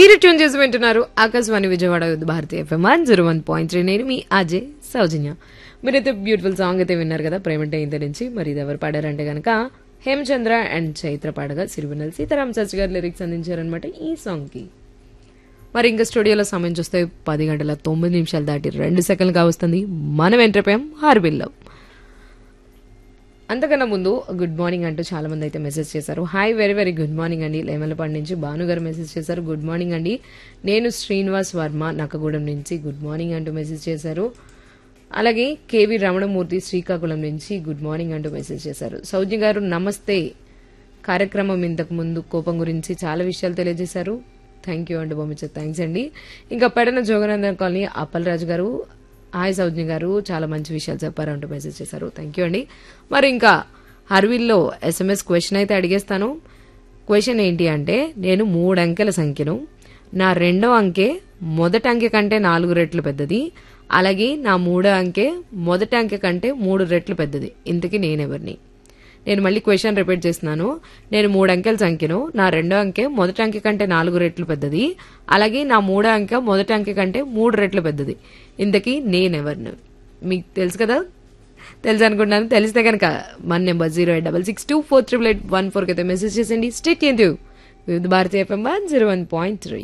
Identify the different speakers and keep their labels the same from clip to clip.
Speaker 1: మీరు ట్యూన్ చేసి వింటున్నారు ఆకాశవాణి విజయవాడ యుద్ధ Bharati FM one zero one point three నేను మీ అజయ్ సౌజన్య మీరైతే బ్యూటిఫుల్ సాంగ్ అయితే విన్నారు కదా ప్రేమంటే ఇంత నుంచి మరి ఇది ఎవరు పాడారంటే కనుక హేమచంద్ర అండ్ చైత్ర పాడగా సిరివెన్నెల సీతారాం శాస్త్రి గారు లిరిక్స్ అందించారనమాట ఈ సాంగ్కి మరి ఇంకా స్టూడియోలో సమయం చూస్తే పది గంటల తొమ్మిది నిమిషాలు దాటి రెండు సెకండ్లు కావస్తుంది మనం ఎంటర్పోయాం హార్బిల్లో అంతకన్నా ముందు గుడ్ మార్నింగ్ అంటూ చాలా మంది అయితే మెసేజ్ చేశారు hi very very good morning అండి లేమలపాడు నుంచి భాను గారు మెసేజ్ చేశారు గుడ్ మార్నింగ్ అండి నేను శ్రీనివాస్ వర్మ నక్కగూడెం నుంచి గుడ్ మార్నింగ్ అంటూ మెసేజ్ చేశారు అలాగే కేవి రమణమూర్తి శ్రీకాకుళం నుంచి గుడ్ మార్నింగ్ అంటూ మెసేజ్ చేశారు సౌజ్ఞ గారు నమస్తే కార్యక్రమం ఇంతకు ముందు కోపం గురించి చాలా విషయాలు తెలియజేశారు థ్యాంక్ యూ అండి బొమ్మిచ్చ థ్యాంక్స్ అండి ఇంకా పెడన జోగనందన్ కాలనీ అప్పలరాజు గారు హాయ్ సౌజ్ఞ గారు చాలా మంచి విషయాలు చెప్పారు అంటూ మెసేజ్ చేశారు థ్యాంక్ యూ అండి మరి ఇంకా హర్విల్లో ఎస్ఎంఎస్ క్వశ్చన్ అయితే అడిగేస్తాను క్వశ్చన్ ఏంటి అంటే నేను మూడు అంకెల సంఖ్యను నా రెండో అంకె మొదటి అంకె కంటే నాలుగు రెట్లు పెద్దది అలాగే నా మూడో అంకె మొదటి అంకె కంటే మూడు రెట్లు పెద్దది ఇంతకీ నేనెవరిని నేను మళ్ళీ క్వశ్చన్ రిపీట్ చేస్తున్నాను నేను మూడు అంకెల సంఖ్యను నా రెండో అంకె మొదటి అంకె కంటే నాలుగు రెట్లు పెద్దది అలాగే నా మూడో అంకె మొదటి అంకె కంటే మూడు రెట్లు పెద్దది ఇంతకీ నేనెవరిని మీకు తెలుసు కదా తెలుసు అనుకుంటున్నాను తెలిస్తే కనుక మన number zero eight double six two four triple eight one ఫోర్కి అయితే మెసేజ్ చేసేయండి స్టేట్ ఏంటి Vividh Bharati FM one zero one point three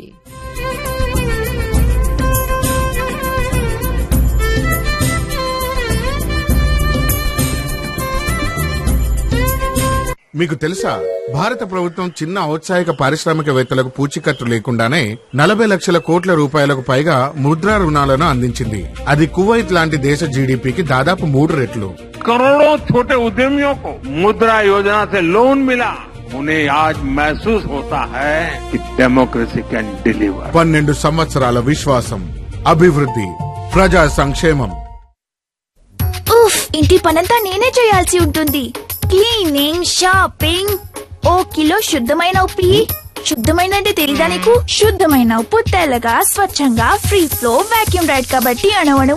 Speaker 2: మీకు తెలుసా భారత ప్రభుత్వం చిన్న ఔత్సాహిక పారిశ్రామికవేత్తలకు పూచీకత్తు లేకుండానే నలభై లక్షల కోట్ల రూపాయలకు పైగా ముద్రా రుణాలను అందించింది అది కువైట్ లాంటి దేశ జీడిపికి దాదాపు మూడు రెట్లు
Speaker 3: करोड़ों छोटे उद्यमियों को मुद्रा योजना से लोन मिला उन्हें आज महसूस होता है कि डेमोक्रेसी कैन डिलीवर
Speaker 2: పన్నెండు సంవత్సరాల విశ్వాసం అభివృద్ధి ప్రజా సంక్షేమం
Speaker 4: ఉఫ్ ఇంటి పనంతా నేనే చేయాల్సి ఉంటుంది క్లీనింగ్ షాపింగ్ ఓ కిలో శుద్ధమైన ఉప్పు ఇయ్యి. శుద్ధమైన అంటే తెలీదా నీకు శుద్ధమైన ఉప్పు తెల్లగా స్వచ్ఛంగా ఫ్రీ ఫ్లో వాక్యూమ్ రైడ్ కాబట్టి అణవణం